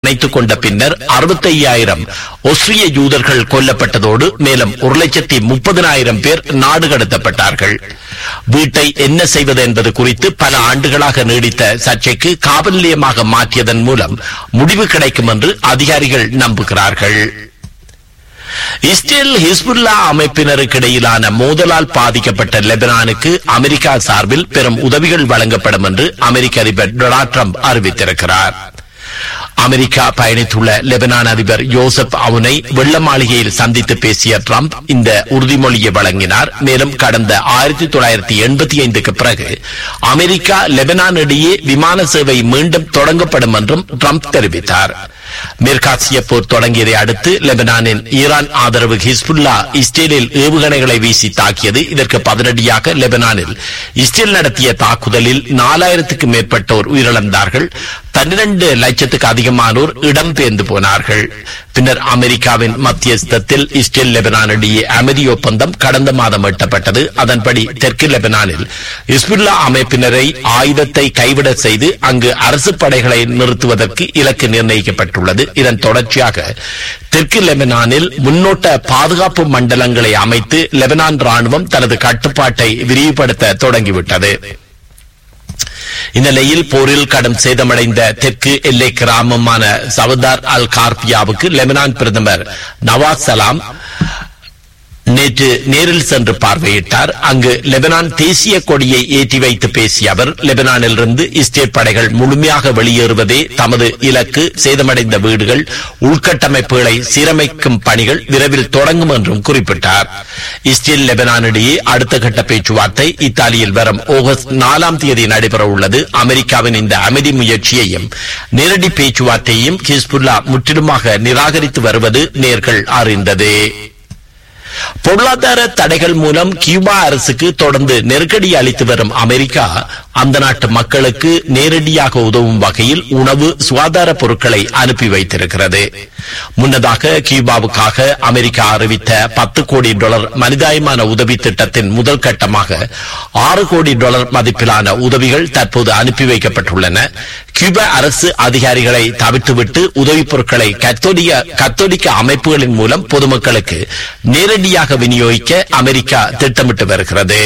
இணைத்துக் கொண்ட பின்னர் அறுபத்தையாயிரம் ஒஸ்ரிய யூதர்கள் கொல்லப்பட்டதோடு மேலும் ஒரு லட்சத்தி முப்பதினாயிரம் பேர் நாடு கடத்தப்பட்டார்கள் வீட்டை என்ன செய்வது என்பது குறித்து பல ஆண்டுகளாக நீடித்த சர்ச்சைக்கு காவல் நிலையமாக மாற்றியதன் மூலம் முடிவு கிடைக்கும் என்று அதிகாரிகள் நம்புகிறார்கள் இஸ்ரேல் ஹிஸ்புல்லா அமைப்பினருக்கு இடையிலான மோதலால் பாதிக்கப்பட்ட லெபனானுக்கு அமெரிக்கா சார்பில் பெரும் உதவிகள் வழங்கப்படும் என்று அமெரிக்க அதிபர் டொனால்ட் ட்ரம்ப் அறிவித்திருக்கிறார் அமெரிக்கா பயணித்துள்ள லெபனான் அதிபர் யோசப் அவுனை வெள்ள மாளிகையில் சந்தித்து பேசிய ட்ரம்ப் இந்த உறுதிமொழியை வழங்கினார் மேலும் கடந்த ஆயிரத்தி தொள்ளாயிரத்தி எண்பத்தி ஐந்துக்கு பிறகு அமெரிக்கா லெபனான் இடையே விமான சேவை மீண்டும் தொடங்கப்படும் என்றும் ட்ரம்ப் தெரிவித்தார் மேற்காசிய போர் தொடங்கியதை அடுத்து லெபனானின் ஈரான் ஆதரவு ஹிஸ்புல்லா இஸ்ரேலில் ஏவுகணைகளை வீசி தாக்கியது இதற்கு பதிலடியாக லெபனானில் இஸ்ரேல் நடத்திய தாக்குதலில் நாலாயிரத்துக்கு மேற்பட்டோர் உயிரிழந்தார்கள் பன்னிரண்டு லட்சத்துக்கு அதிகமானோர் இடம்பெயர்ந்து போனார்கள் பின்னர் அமெரிக்காவின் மத்தியஸ்தத்தில் இஸ்ரேல் லெபனான் இடையே அமைதி ஒப்பந்தம் கடந்த மாதம் எட்டப்பட்டது அதன்படி தெற்கு லெபனானில் இஸ்புல்லா அமைப்பினரை ஆயுதத்தை கைவிட செய்து அங்கு அரசு படைகளை நிறுத்துவதற்கு இலக்கு நிர்ணயிக்கப்பட்டுள்ளது இதன் தொடர்ச்சியாக தெற்கு லெபனானில் முன்னோட்ட பாதுகாப்பு மண்டலங்களை அமைத்து லெபனான் ராணுவம் தனது கட்டுப்பாட்டை விரிவுபடுத்த தொடங்கிவிட்டது இந்நிலையில் போரில் கடும் சேதமடைந்த தெற்கு எல்லை கிராமமான சவதார் அல் கார்பியாவுக்கு லெபனான் பிரதமர் நவாஸ் சலாம் நேற்று நேரில் சென்று பார்வையிட்டார் அங்கு லெபனான் தேசிய கொடியை ஏற்றி வைத்து பேசிய அவர் லெபனானிலிருந்து இஸ்ரேல் படைகள் முழுமையாக வெளியேறுவதே தமது இலக்கு சேதமடைந்த வீடுகள் உள்கட்டமைப்புகளை சீரமைக்கும் பணிகள் விரைவில் தொடங்கும் என்றும் குறிப்பிட்டார் இஸ்ரேல் லெபனான் இடையே அடுத்த கட்ட பேச்சுவார்த்தை இத்தாலியில் வரும் ஆகஸ்ட் நாலாம் தேதி நடைபெற உள்ளது அமெரிக்காவின் இந்த அமைதி முயற்சியையும் நேரடி பேச்சுவார்த்தையையும் ஹிஸ்புல்லா முற்றிலுமாக நிராகரித்து வருவது நேர்கள் அறிந்தது பொருளாதார தடைகள் மூலம் கியூபா அரசுக்கு தொடர்ந்து நெருக்கடி அளித்து வரும் அமெரிக்கா அந்த நாட்டு மக்களுக்கு நேரடியாக உதவும் வகையில் உணவு சுகாதார பொருட்களை அனுப்பி வைத்திருக்கிறது முன்னதாக கியூபாவுக்காக அமெரிக்கா அறிவித்த பத்து கோடி டாலர் மனிதாயமான உதவி திட்டத்தின் முதல் கட்டமாக ஆறு கோடி டாலர் மதிப்பிலான உதவிகள் தற்போது அனுப்பி வைக்கப்பட்டுள்ளன கியூபா அரசு அதிகாரிகளை தவிர்த்துவிட்டு உதவிப் பொருட்களை கத்தோலிக்க கத்தோலிக்க அமைப்புகளின் மூலம் பொதுமக்களுக்கு நேரடியாக விநியோகிக்க அமெரிக்கா திட்டமிட்டு வருகிறது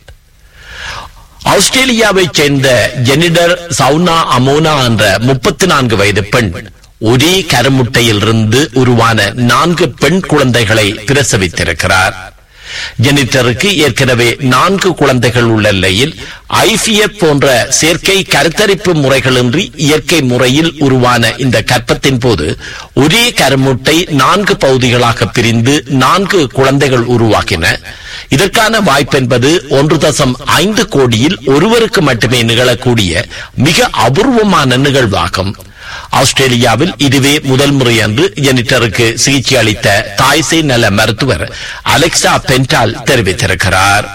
ஆஸ்திரேலியாவைச் சேர்ந்த ஜெனிடர் சவுனா அமோனா என்ற முப்பத்தி நான்கு வயது பெண் ஒரே கருமுட்டையிலிருந்து உருவான நான்கு பெண் குழந்தைகளை பிரசவித்திருக்கிறார் ஜெனிட்டருக்கு ஏற்கனவே நான்கு குழந்தைகள் உள்ள நிலையில் ஐபிஎஃப் போன்ற செயற்கை கருத்தரிப்பு முறைகளின்றி இயற்கை முறையில் உருவான இந்த கற்பத்தின் போது ஒரே கருமுட்டை நான்கு பகுதிகளாக பிரிந்து நான்கு குழந்தைகள் உருவாகின இதற்கான வாய்ப்பென்பது ஒன்று தசம் ஐந்து கோடியில் ஒருவருக்கு மட்டுமே நிகழக்கூடிய மிக அபூர்வமான நிகழ்வாகும் ஆஸ்திரேலியாவில் இதுவே முதல் முறை அன்று ஜெனிட்டருக்கு சிகிச்சை அளித்த தாய்சே நல மருத்துவர் அலெக்சா பென்டால் தெரிவித்திருக்கிறார்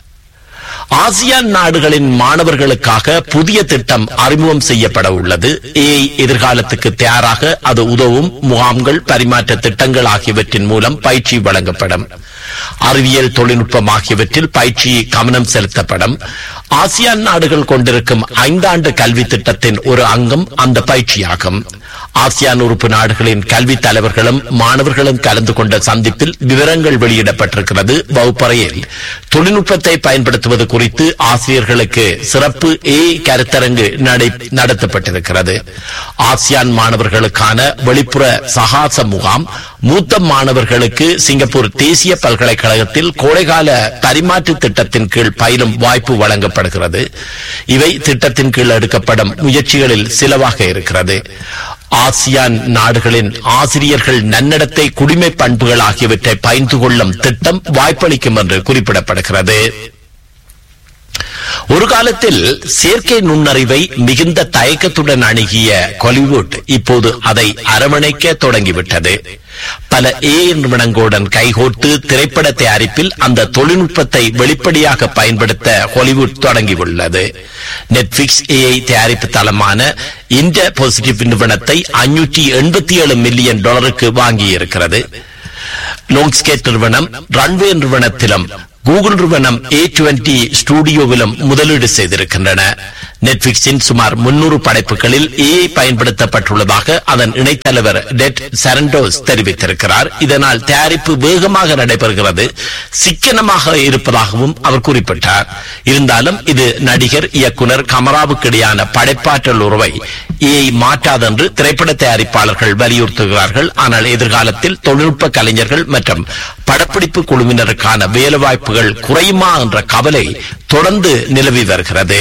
ஆசியான் நாடுகளின் மாணவர்களுக்காக புதிய திட்டம் அறிமுகம் செய்யப்பட உள்ளது ஏஐ எதிர்காலத்துக்கு தயாராக அது உதவும் முகாம்கள் பரிமாற்ற திட்டங்கள் ஆகியவற்றின் மூலம் பயிற்சி வழங்கப்படும் அறிவியல் தொழில்நுட்பம் ஆகியவற்றில் பயிற்சி கவனம் செலுத்தப்படும் ஆசியான் நாடுகள் கொண்டிருக்கும் ஐந்தாண்டு கல்வி திட்டத்தின் ஒரு அங்கம் அந்த பயிற்சியாகும் ஆசியான் உறுப்பு நாடுகளின் கல்வி தலைவர்களும் மாணவர்களும் கலந்து கொண்ட சந்திப்பில் விவரங்கள் வெளியிடப்பட்டிருக்கிறது வகுப்பறையில் தொழில்நுட்பத்தை பயன்படுத்துவது குறித்து ஆசிரியர்களுக்கு சிறப்பு ஏ கருத்தரங்கு நடை நடத்தப்பட்டிருக்கிறது ஆசியான் மாணவர்களுக்கான வெளிப்புற சகாச முகாம் மூத்த மாணவர்களுக்கு சிங்கப்பூர் தேசிய பல்கலைக்கழகத்தில் கோடைகால பரிமாற்று திட்டத்தின் கீழ் பயிலும் வாய்ப்பு வழங்கப்படுகிறது இவை திட்டத்தின் கீழ் எடுக்கப்படும் முயற்சிகளில் சிலவாக இருக்கிறது ஆசியான் நாடுகளின் ஆசிரியர்கள் நன்னடத்தை குடிமை பண்புகள் ஆகியவற்றை பயின்று கொள்ளும் திட்டம் வாய்ப்பளிக்கும் என்று குறிப்பிடப்படுகிறது ஒரு காலத்தில் செயற்கை நுண்ணறிவை மிகுந்த தயக்கத்துடன் அணுகிய கொலிவுட் இப்போது அதை அரவணைக்க தொடங்கிவிட்டது பல ஏ நிறுவனங்களுடன் கைகோர்த்து திரைப்பட தயாரிப்பில் அந்த தொழில்நுட்பத்தை வெளிப்படையாக பயன்படுத்த ஹாலிவுட் தொடங்கியுள்ளது நெட்பிளிக்ஸ் ஏஐ தயாரிப்பு தளமான இந்த பாசிட்டிவ் நிறுவனத்தை அஞ்சூற்றி எண்பத்தி ஏழு மில்லியன் டாலருக்கு வாங்கியிருக்கிறது லோங்ஸ்கேட் நிறுவனம் ரன்வே நிறுவனத்திலும் கூகுள் நிறுவனம் ஏ டுவெண்டி ஸ்டுடியோவிலும் முதலீடு செய்திருக்கின்றன நெட்பிளிக்ஸின் சுமார் முன்னூறு படைப்புகளில் ஏஐ பயன்படுத்தப்பட்டுள்ளதாக அதன் இணைத்தலைவர் டெட் சரண்டோஸ் தெரிவித்திருக்கிறார் இதனால் தயாரிப்பு வேகமாக நடைபெறுகிறது சிக்கனமாக இருப்பதாகவும் அவர் குறிப்பிட்டார் இருந்தாலும் இது நடிகர் இயக்குனர் கமராவுக்கு இடையான படைப்பாற்றல் உறவை ஏஐ மாற்றாதென்று திரைப்பட தயாரிப்பாளர்கள் வலியுறுத்துகிறார்கள் ஆனால் எதிர்காலத்தில் தொழில்நுட்ப கலைஞர்கள் மற்றும் படப்பிடிப்பு குழுவினருக்கான வேலைவாய்ப்புகள் குறையுமா என்ற கவலை தொடர்ந்து நிலவி வருகிறது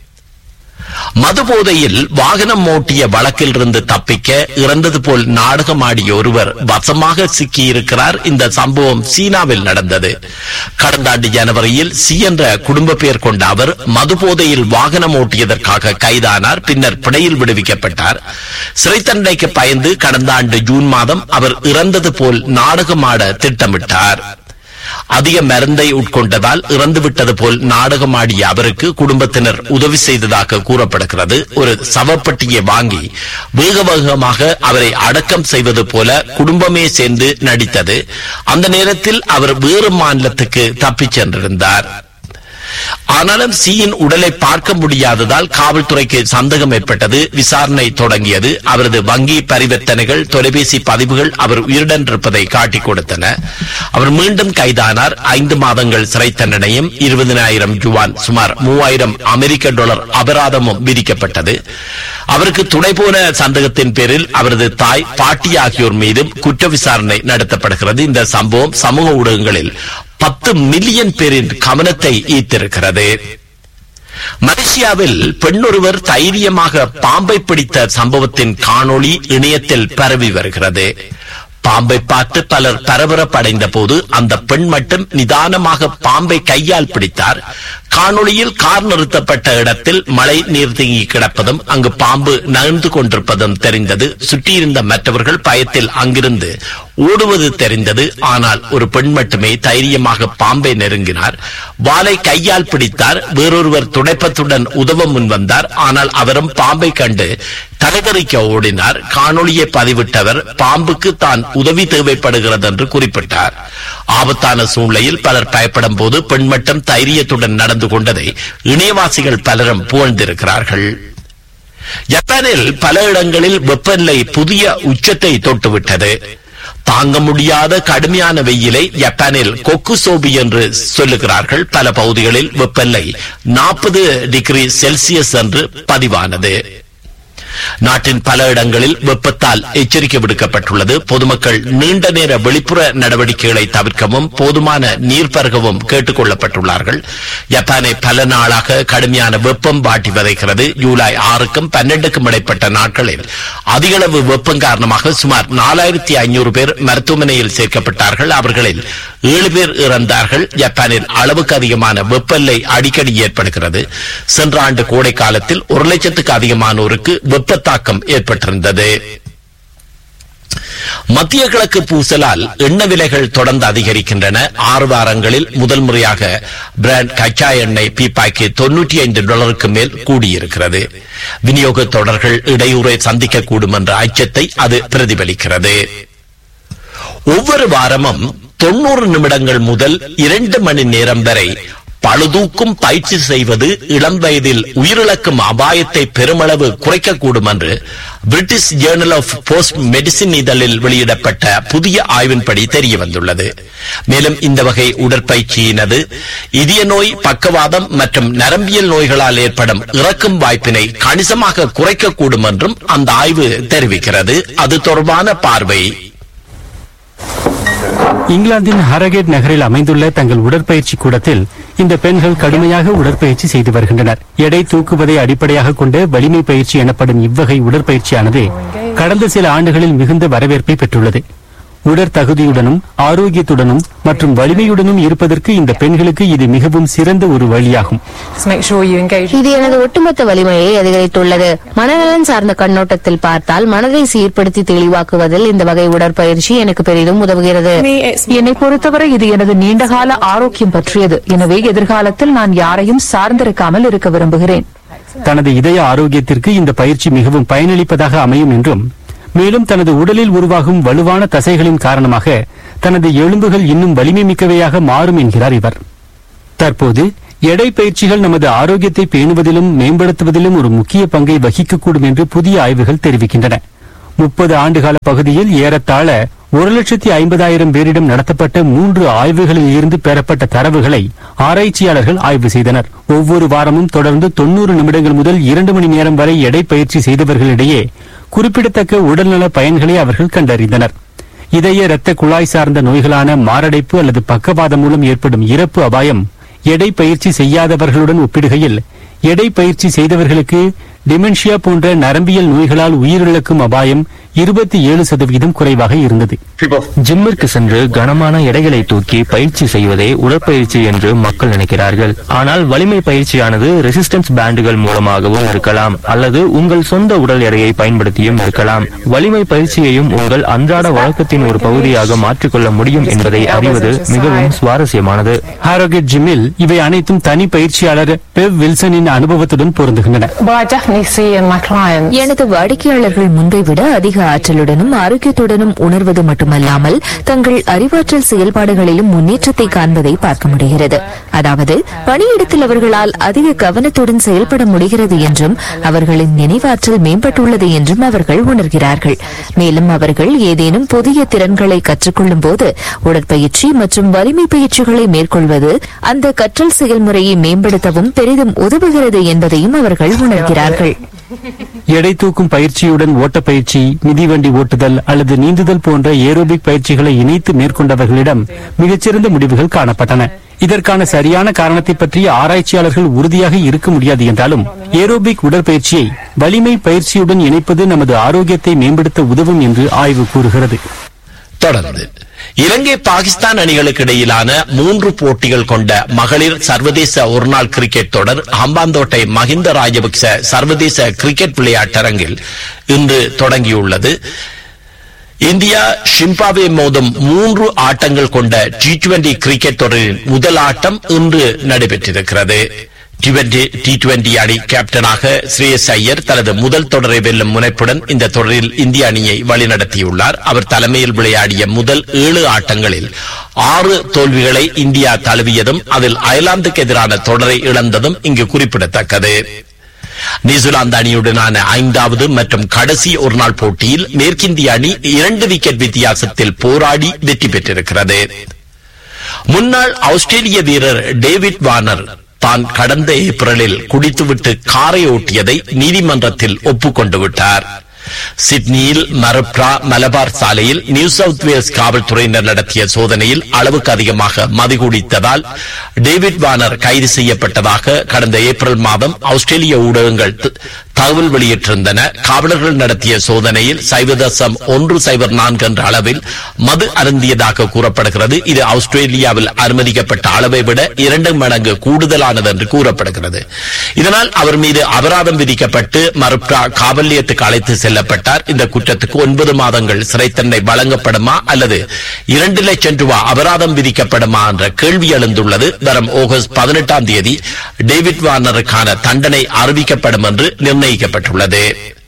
மதுபோதையில் வாகனம் ஓட்டிய வழக்கில் இருந்து தப்பிக்க இறந்தது போல் நாடகமாடிய ஒருவர் வசமாக சிக்கியிருக்கிறார் இந்த சம்பவம் சீனாவில் நடந்தது கடந்த ஆண்டு ஜனவரியில் சி என்ற குடும்ப பெயர் கொண்ட அவர் மதுபோதையில் வாகனம் ஓட்டியதற்காக கைதானார் பின்னர் பிணையில் விடுவிக்கப்பட்டார் சிறை தண்டனைக்கு பயந்து கடந்த ஆண்டு ஜூன் மாதம் அவர் இறந்தது போல் நாடகமாட திட்டமிட்டார் அதிக மருந்தை உட்கொண்டதால் இறந்துவிட்டது போல் நாடகமாடிய அவருக்கு குடும்பத்தினர் உதவி செய்ததாக கூறப்படுகிறது ஒரு சவப்பட்டியை வாங்கி வேக வேகமாக அவரை அடக்கம் செய்வது போல குடும்பமே சேர்ந்து நடித்தது அந்த நேரத்தில் அவர் வேறு மாநிலத்துக்கு தப்பிச் சென்றிருந்தார் ஆனாலும் சியின் உடலை பார்க்க முடியாததால் காவல்துறைக்கு சந்தேகம் ஏற்பட்டது விசாரணை தொடங்கியது அவரது வங்கி பரிவர்த்தனைகள் தொலைபேசி பதிவுகள் அவர் உயிருடன் இருப்பதை காட்டிக் கொடுத்தன அவர் மீண்டும் கைதானார் ஐந்து மாதங்கள் சிறை தண்டனையும் இருபதினாயிரம் ஜுவான் சுமார் மூவாயிரம் அமெரிக்க டாலர் அபராதமும் விதிக்கப்பட்டது அவருக்கு துணை போன சந்தேகத்தின் பேரில் அவரது தாய் பாட்டி ஆகியோர் மீதும் குற்ற விசாரணை நடத்தப்படுகிறது இந்த சம்பவம் சமூக ஊடகங்களில் பத்து மில்லியன் பேரின் கவனத்தை ஈர்த்திருக்கிறது மலேசியாவில் பெண்ணொருவர் தைரியமாக பாம்பை பிடித்த சம்பவத்தின் காணொளி இணையத்தில் பரவி வருகிறது பாம்பை பார்த்து பலர் பரபரப்படைந்த போது அந்த பெண் மட்டும் நிதானமாக பாம்பை கையால் பிடித்தார் காணொளியில் கார் நிறுத்தப்பட்ட இடத்தில் மழை நீர் தேங்கி கிடப்பதும் அங்கு பாம்பு நகர்ந்து கொண்டிருப்பதும் தெரிந்தது சுற்றியிருந்த மற்றவர்கள் பயத்தில் அங்கிருந்து ஓடுவது தெரிந்தது ஆனால் ஒரு பெண் மட்டுமே தைரியமாக பாம்பை நெருங்கினார் வாளை கையால் பிடித்தார் வேறொருவர் துடைப்பத்துடன் உதவ முன்வந்தார் ஆனால் அவரும் பாம்பை கண்டு தலைதறிக்க ஓடினார் காணொளியை பதிவிட்டவர் பாம்புக்கு தான் உதவி தேவைப்படுகிறது என்று குறிப்பிட்டார் ஆபத்தான சூழ்நிலையில் பலர் பயப்படும் போது பெண் மட்டும் தைரியத்துடன் நடந்து கொண்டதை இணையவாசிகள் பலரும் புகழ்ந்திருக்கிறார்கள் ஜப்பானில் பல இடங்களில் வெப்பநிலை புதிய உச்சத்தை தொட்டுவிட்டது தாங்க முடியாத கடுமையான வெயிலை ஜப்பானில் கொக்குசோபி என்று சொல்லுகிறார்கள் பல பகுதிகளில் வெப்பநிலை நாற்பது டிகிரி செல்சியஸ் என்று பதிவானது நாட்டின் பல இடங்களில் வெப்பத்தால் எச்சரிக்கை விடுக்கப்பட்டுள்ளது பொதுமக்கள் நீண்ட நேர வெளிப்புற நடவடிக்கைகளை தவிர்க்கவும் போதுமான நீர் பருகவும் கேட்டுக் கொள்ளப்பட்டுள்ளார்கள் ஜப்பானை பல நாளாக கடுமையான வெப்பம் வாட்டி வதைக்கிறது ஜூலை ஆறுக்கும் பன்னெண்டுக்கும் இடைப்பட்ட நாட்களில் அதிகளவு வெப்பம் காரணமாக சுமார் நாலாயிரத்தி ஐநூறு பேர் மருத்துவமனையில் சேர்க்கப்பட்டார்கள் அவர்களில் ஏழு பேர் இறந்தார்கள் ஜப்பானில் அளவுக்கு அதிகமான வெப்பநிலை அடிக்கடி ஏற்படுகிறது சென்ற ஆண்டு கோடை காலத்தில் ஒரு லட்சத்துக்கு அதிகமானோருக்கு வெப்பத்தாக்கம் ஏற்பட்டிருந்தது மத்திய கிழக்கு பூசலால் எண்ணெய் விலைகள் தொடர்ந்து அதிகரிக்கின்றன ஆறு வாரங்களில் முதல் முறையாக பிராண்ட் கச்சா எண்ணெய் பீப்பாய்க்கு தொன்னூற்றி ஐந்து டாலருக்கு மேல் கூடியிருக்கிறது விநியோக தொடர்கள் இடையூறை சந்திக்கக்கூடும் என்ற அச்சத்தை அது பிரதிபலிக்கிறது ஒவ்வொரு வாரமும் தொண்ணூறு நிமிடங்கள் முதல் இரண்டு மணி நேரம் வரை பழுதூக்கும் பயிற்சி செய்வது இளம் வயதில் உயிரிழக்கும் அபாயத்தை பெருமளவு குறைக்கக்கூடும் என்று British journal of post medicine இதழில் வெளியிடப்பட்ட புதிய ஆய்வின்படி தெரிய வந்துள்ளது மேலும் இந்த வகை உடற்பயிற்சியினது இதய நோய் பக்கவாதம் மற்றும் நரம்பியல் நோய்களால் ஏற்படும் இறக்கும் வாய்ப்பினை கணிசமாக குறைக்கக்கூடும் என்றும் அந்த ஆய்வு தெரிவிக்கிறது அது தொடர்பான பார்வை இங்கிலாந்தின் ஹரகேட் நகரில் அமைந்துள்ள தங்கள் உடற்பயிற்சி கூடத்தில் இந்த பெண்கள் கடுமையாக உடற்பயிற்சி செய்து வருகின்றனர் எடை தூக்குவதை அடிப்படையாக கொண்ட வலிமை பயிற்சி எனப்படும் இவ்வகை உடற்பயிற்சியானது கடந்த சில ஆண்டுகளில் மிகுந்த வரவேற்பை பெற்றுள்ளது உடற்தகுதியுடனும் ஆரோக்கியத்துடனும் மற்றும் வலிமையுடனும் இருப்பதற்கு இந்த பெண்களுக்கு இது மிகவும் சிறந்த ஒரு வழியாகும் Just make sure you engage. இது எனது ஒட்டுமொத்த வலிமையை அதிகரித்துள்ளது மனநலன் சார்ந்த கண்ணோட்டத்தில் பார்த்தால் மனதை சீர்படுத்தி தெளிவாக்குவதில் இந்த வகை உடற்பயிற்சி எனக்கு பெரிதும் உதவுகிறது Me, it's என்னை பொறுத்தவரை இது எனது நீண்டகால ஆரோக்கியம் பற்றியது எனவே எதிர்காலத்தில் நான் யாரையும் சார்ந்திருக்காமல் இருக்க விரும்புகிறேன் தனது இதய ஆரோக்கியத்திற்கு இந்த பயிற்சி மிகவும் பயனளிப்பதாக அமையும் என்றும் மேலும் தனது உடலில் உருவாகும் வலுவான தசைகளின் காரணமாக தனது எலும்புகள் இன்னும் வலிமை மிக்கவையாக மாறும் என்கிறார் இவர் தற்போது எடை பயிற்சிகள் நமது ஆரோக்கியத்தை பேணுவதிலும் மேம்படுத்துவதிலும் ஒரு முக்கிய பங்கை வகிக்கக்கூடும் என்று புதிய ஆய்வுகள் தெரிவிக்கின்றன முப்பது ஆண்டுகால பகுதியில் ஏறத்தாழ ஒரு லட்சத்தி ஐம்பதாயிரம் பேரிடம் நடத்தப்பட்ட மூன்று ஆய்வுகளில் இருந்து பெறப்பட்ட தரவுகளை ஆராய்ச்சியாளர்கள் ஆய்வு செய்தனர் ஒவ்வொரு வாரமும் தொடர்ந்து தொன்னூறு நிமிடங்கள் முதல் இரண்டு மணி நேரம் வரை எடை பயிற்சி செய்தவர்களிடையே குறிப்பிடத்தக்க உடல்நல பயன்களை அவர்கள் கண்டறிந்தனர் இதய இரத்த குழாய் சார்ந்த நோய்களான மாரடைப்பு அல்லது பக்கவாதம் மூலம் ஏற்படும் இறப்பு அபாயம் எடை பயிற்சி செய்யாதவர்களுடன் ஒப்பிடுகையில் எடை பயிற்சி செய்தவர்களுக்கு டிமென்ஷியா போன்ற நரம்பியல் நோய்களால் உயிரிழக்கும் அபாயம் இருபத்தி ஏழு சதவீதம் குறைவாக இருந்தது ஜிம்மிற்கு சென்று கனமான எடைகளை தூக்கி பயிற்சி செய்வதே உடற்பயிற்சி என்று மக்கள் நினைக்கிறார்கள் ஆனால் வலிமை பயிற்சியானது ரெசிஸ்டன்ஸ் பேண்டுகள் மூலமாகவும் இருக்கலாம் அல்லது உங்கள் சொந்த உடல் எடையை பயன்படுத்தியும் இருக்கலாம் வலிமை பயிற்சியையும் உங்கள் அன்றாட வழக்கத்தின் ஒரு பகுதியாக மாற்றிக்கொள்ள முடியும் என்பதை அறிவது மிகவும் சுவாரஸ்யமானது ஆரோக்கிய ஜிம்மில் இவை அனைத்தும் தனி பயிற்சியாளர் பெவ் வில்சனின் அனுபவத்துடன் பொருந்துகின்றன But I definitely see in my clients எனது வாடிக்கையாளர்கள் முன்பை விட அதிக ஆற்றலுடனும் ஆரோக்கியத்துடனும் உணர்வது மட்டுமல்லாமல் தங்கள் அறிவாற்றல் செயல்பாடுகளிலும் முன்னேற்றத்தை காண்பதை பார்க்க முடிகிறது அதாவது பணியிடத்தில் அவர்களால் அதிக கவனத்துடன் செயல்பட முடிகிறது என்றும் அவர்களின் நினைவாற்றல் மேம்பட்டுள்ளது என்றும் அவர்கள் உணர்கிறார்கள் மேலும் அவர்கள் ஏதேனும் புதிய திறன்களை கற்றுக்கொள்ளும் போது உடற்பயிற்சி மற்றும் வலிமை பயிற்சிகளை மேற்கொள்வது அந்த கற்றல் செயல்முறையை மேம்படுத்தவும் பெரிதும் உதவுகிறது என்பதையும் அவர்கள் உணர்கிறார்கள் எடை தூக்கும் பயிற்சியுடன் ஓட்டப்பயிற்சி மிதிவண்டி ஓட்டுதல் அல்லது நீந்துதல் போன்ற ஏரோபிக் பயிற்சிகளை இணைத்து மேற்கொண்டவர்களிடம் மிகச்சிறந்த முடிவுகள் காணப்பட்டன இதற்கான சரியான காரணத்தை பற்றி ஆராய்ச்சியாளர்கள் உறுதியாக இருக்க முடியாது என்றாலும் ஏரோபிக் உடற்பயிற்சியை வலிமை பயிற்சியுடன் இணைப்பது நமது ஆரோக்கியத்தை மேம்படுத்த உதவும் என்று ஆய்வு கூறுகிறது தொடர்ந்து இலங்கை பாகிஸ்தான் அணிகளுக்கு இடையிலான மூன்று போட்டிகள் கொண்ட மகளிர் சர்வதேச ஒருநாள் கிரிக்கெட் தொடர் ஹம்பாந்தோட்டை மஹிந்த ராஜபக்ச சர்வதேச கிரிக்கெட் விளையாட்டரங்கில் இன்று தொடங்கியுள்ளது இந்தியா ஷிம்பாவே மோதும் மூன்று ஆட்டங்கள் கொண்ட டி டுவெண்டி கிரிக்கெட் தொடரின் முதல் ஆட்டம் இன்று நடைபெற்றிருக்கிறது டி டுவெண்டி அணி கேப்டனாக ஸ்ரேயஸ் ஐயர் தனது முதல் தொடரை வெல்லும் முனைப்புடன் இந்த தொடரில் இந்திய அணியை வழிநடத்தியுள்ளார் அவர் தலைமையில் விளையாடிய முதல் ஏழு ஆட்டங்களில் ஆறு தோல்விகளை இந்தியா தழுவியதும் அதில் அயர்லாந்துக்கு எதிரான தொடரை இழந்ததும் இங்கு குறிப்பிடத்தக்கது நியூசிலாந்து அணியுடனான ஐந்தாவது மற்றும் கடைசி ஒருநாள் போட்டியில் மேற்கிந்திய அணி இரண்டு விக்கெட் வித்தியாசத்தில் போராடி வெற்றி பெற்றிருக்கிறது முன்னாள் ஆஸ்திரேலிய வீரர் டேவிட் வார்னர் தான் கடந்த ஏப்ரலில் குடித்துவிட்டு காரை ஓட்டியதை நீதிமன்றத்தில் ஒப்புக்கொண்டு விட்டார் சிட்னியில் மரப்ரா மலபார் சாலையில் நியூ சவுத் வேல்ஸ் காவல்துறையினர் நடத்திய சோதனையில் அளவுக்கு அதிகமாக மது குடித்ததால் டேவிட் வார்னர் கைது செய்யப்பட்டதாக கடந்த ஏப்ரல் மாதம் ஆஸ்திரேலிய ஊடகங்கள் த- தகவல் வெளியிட்டிருந்தன காவலர்கள் நடத்திய சோதனையில் சைவ தசம் ஒன்று சைபர் நான்கு என்ற அளவில் மது அருந்தியதாக கூறப்படுகிறது இது ஆஸ்திரேலியாவில் அனுமதிக்கப்பட்ட அளவை விட இரண்டு மடங்கு கூடுதலானது என்று கூறப்படுகிறது இதனால் அவர் மீது அபராதம் விதிக்கப்பட்டு மறுப்ரா காவல் நிலையத்துக்கு அழைத்து செல்லப்பட்டார் இந்த குற்றத்துக்கு ஒன்பது மாதங்கள் சிறை தண்டனை வழங்கப்படுமா அல்லது இரண்டு லட்சம் ரூபாய் அபராதம் விதிக்கப்படுமா என்ற கேள்வி எழுந்துள்ளது வரும் ஆகஸ்ட் பதினெட்டாம் தேதி டேவிட் வார்னருக்கான தண்டனை அறிவிக்கப்படும் என்று நிர்ணயிக்கப்பட்டுள்ளது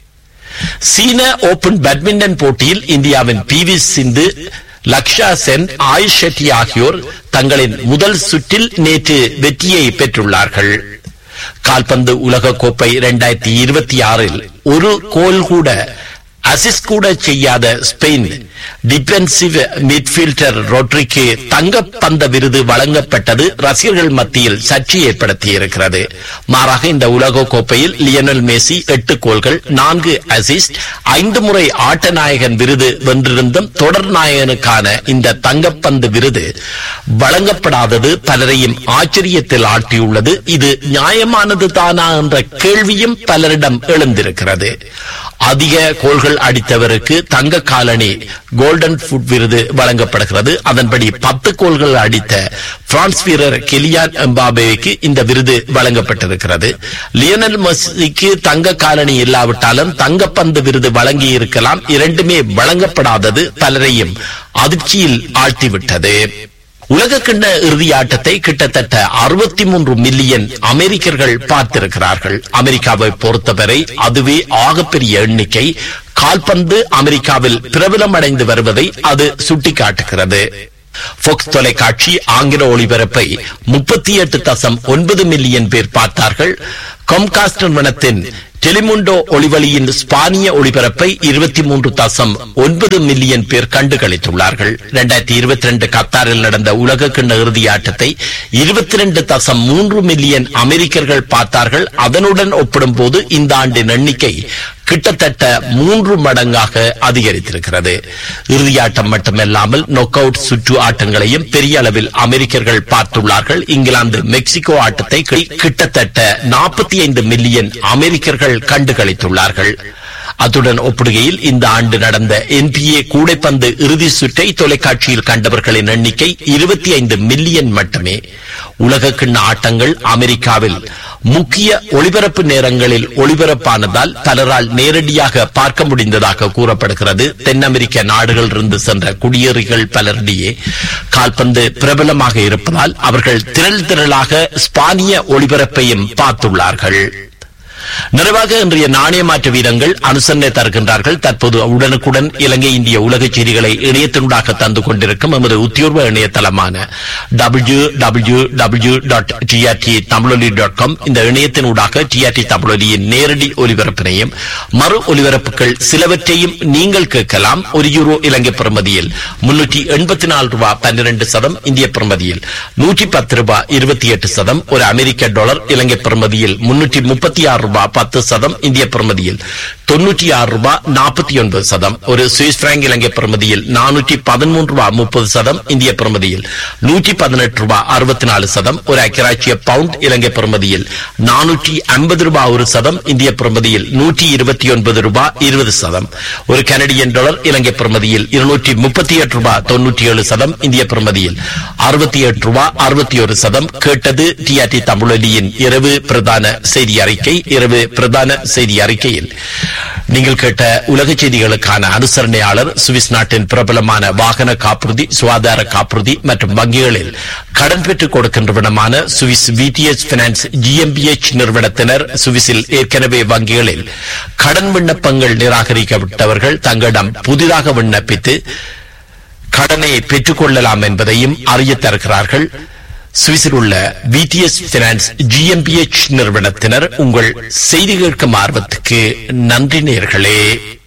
சீன ஓபன் பேட்மிண்டன் போட்டியில் இந்தியாவின் பி வி சிந்து லக்ஷா சென் ஆயுஷ் ஷெட்டி ஆகியோர் தங்களின் முதல் சுற்றில் நேற்று வெற்றியை பெற்றுள்ளார்கள் கால்பந்து உலக கோப்பை இரண்டாயிரத்தி இருபத்தி ஆறில் ஒரு கோல் கூட அசிஸ்ட் கூட செய்யாத ஸ்பெயின் டிஃபென்சிவ் மிட்ஃபீல்டர் ரொட்ரிக்கு தங்கப்பந்த விருது வழங்கப்பட்டது ரசிகர்கள் மத்தியில் சர்ச்சை ஏற்படுத்தியிருக்கிறது மாறாக இந்த உலக கோப்பையில் லியனல் மேசி எட்டு கோல்கள் நான்கு அசிஸ்ட் ஐந்து முறை ஆட்ட நாயகன் விருது வென்றிருந்தும் தொடர் நாயகனுக்கான இந்த தங்கப்பந்து விருது வழங்கப்படாதது பலரையும் ஆச்சரியத்தில் ஆட்டியுள்ளது இது நியாயமானது தானா என்ற கேள்வியும் பலரிடம் எழுந்திருக்கிறது அதிக கோல்கள் அடித்தவருக்கு தங்க காலணி கோல்டன் ஃபுட் விருது வழங்கப்படுகிறது அதன்படி பத்து கோல்கள் அடித்த பிரான்ஸ் வீரர் கெலியான் எம்பாபேக்கு இந்த விருது வழங்கப்பட்டிருக்கிறது லியனல் மெஸ்ஸிக்கு தங்க காலணி இல்லாவிட்டாலும் தங்கப்பந்து விருது வழங்கி இருக்கலாம் இரண்டுமே வழங்கப்படாதது பலரையும் அதிர்ச்சியில் ஆழ்த்திவிட்டது உலகக்கிண்ண இறுதி ஆட்டத்தை கிட்டத்தட்ட அறுபத்தி மூன்று மில்லியன் அமெரிக்கர்கள் பார்த்திருக்கிறார்கள் அமெரிக்காவை பொறுத்தவரை அதுவே ஆகப்பெரிய எண்ணிக்கை கால்பந்து அமெரிக்காவில் பிரபலமடைந்து வருவதை அது சுட்டிக்காட்டுகிறது ஃபோக்ஸ் தொலைக்காட்சி ஆங்கில ஒளிபரப்பை முப்பத்தி எட்டு தசம் ஒன்பது மில்லியன் பேர் பார்த்தார்கள் கொம்காஸ்ட் நிறுவனத்தின் டெலிமுண்டோ ஒளிவழியின் ஸ்பானிய ஒளிபரப்பை இருபத்தி மூன்று தசம் ஒன்பது மில்லியன் பேர் கண்டுகளித்துள்ளார்கள் இரண்டாயிரத்தி இருபத்தி ரெண்டு கத்தாரில் நடந்த உலக கிண்ண இறுதி ஆட்டத்தை இருபத்தி ரெண்டு தசம் மூன்று மில்லியன் அமெரிக்கர்கள் பார்த்தார்கள் அதனுடன் ஒப்பிடும்போது இந்த ஆண்டின் எண்ணிக்கை கிட்டத்தட்ட மூன்று மடங்காக அதிகரித்திருக்கிறது இறுதியாட்டம் மட்டுமல்லாமல் நொக் அவுட் சுற்று ஆட்டங்களையும் பெரிய அளவில் அமெரிக்கர்கள் பார்த்துள்ளார்கள் இங்கிலாந்து மெக்சிகோ ஆட்டத்தை கி- கிட்டத்தட்ட நாற்பத்தி ஐந்து மில்லியன் அமெரிக்கர்கள் கண்டுகளித்துள்ளார்கள் அத்துடன் ஒப்பிடுகையில் இந்த ஆண்டு நடந்த என்பிஏ கூடைப்பந்து இறுதி சுற்றை தொலைக்காட்சியில் கண்டவர்களின் எண்ணிக்கை இருபத்தி ஐந்து மில்லியன் மட்டுமே உலக கிண்ண ஆட்டங்கள் அமெரிக்காவில் முக்கிய ஒளிபரப்பு நேரங்களில் ஒளிபரப்பானதால் பலரால் நேரடியாக பார்க்க முடிந்ததாக கூறப்படுகிறது தென் அமெரிக்க நாடுகளிலிருந்து சென்ற குடியேறிகள் பலரிடையே கால்பந்து பிரபலமாக இருப்பதால் அவர்கள் திரள் திரளாக ஸ்பானிய ஒளிபரப்பையும் பார்த்துள்ளார்கள் நிறைவாக இன்றைய நாணய மாற்று வீரங்கள் அனுசரணை தருகின்றார்கள் தற்போது உடனுக்குடன் இலங்கை இந்திய உலக செய்திகளை இணையத்தினூடாக தந்து கொண்டிருக்கும் எமது உத்தியோர்வ இணையதளமான W W W dot TRT Tamiloli dot com இந்த இணையத்தினூடாக டிஆர்டி தமிழொலியின் நேரடி ஒலிபரப்பினையும் மறு ஒலிபரப்புகள் சிலவற்றையும் நீங்கள் கேட்கலாம் ஒரு யூரோ இலங்கை பிரமதியில் முன்னூற்றி எண்பத்தி நாலு ரூபாய் பன்னிரண்டு சதம் இந்திய பிரமதியில் நூற்றி பத்து ரூபாய் இருபத்தி எட்டு சதம் ஒரு அமெரிக்க டாலர் இலங்கை பிரமதியில் முன்னூற்றி முப்பத்தி ஆறு ரூபாய் பத்து சதம் இந்திய பிரமதியில் தொன்னூற்றி ஆறு ரூபாய் நாற்பத்தி ஒன்பது சதம் ஒரு சுவிஸ் பிராங்க் இலங்கை பிரமதியில் நானூற்றி பதிமூன்று ரூபாய் முப்பது சதம் இந்திய பிரமதியில் நூற்றி பதினெட்டு ரூபாய் அறுபத்தி நாலு சதம் ஒரு அக்கராட்சிய பவுண்ட் இலங்கை பிரமதியில் நானூற்றி ஐம்பது ரூபாய் ஒரு சதம் இந்திய பிரமதியில் நூற்றி இருபத்தி ஒன்பது ரூபாய் இருபது சதம் ஒரு கனடியன் டாலர் இலங்கை பிரமதியில் இருநூற்றி முப்பத்தி எட்டு ரூபாய் தொன்னூற்றி ஏழு சதம் இந்திய பிரமதியில் அறுபத்தி எட்டு ரூபாய் அறுபத்தி ஒரு சதம் கேட்டது டிஆர்டி தமிழொலியின் இரவு பிரதான செய்தி அறிக்கை இரவு பிரதான செய்தி அறிக்கையில் நீங்கள் கேட்ட உலக செய்திகளுக்கான அனுசரணையாளர் சுவிஸ் நாட்டின் பிரபலமான வாகன காப்புறுதி சுகாதார காப்புறுதி மற்றும் வங்கிகளில் கடன் பெற்றுக் கொடுக்கின்றவனமான சுவிஸ் விடிஎஸ் பினான்ஸ் ஜிஎம்பிஎச் நிறுவனத்தினர் சுவிஸில் ஏற்கனவே வங்கிகளில் கடன் விண்ணப்பங்கள் நிராகரிக்கப்பட்டவர்கள் தங்களிடம் புதிதாக விண்ணப்பித்து கடனை பெற்றுக் கொள்ளலாம் என்பதையும் அறியத் தருகிறார்கள் சுவிஸில் உள்ள விடிஎஸ் பினான்ஸ் ஜிஎம்பிஎச் நிறுவனத்தினர் உங்கள் செய்தி கேட்கும் ஆர்வத்துக்கு நன்றி நேர்களே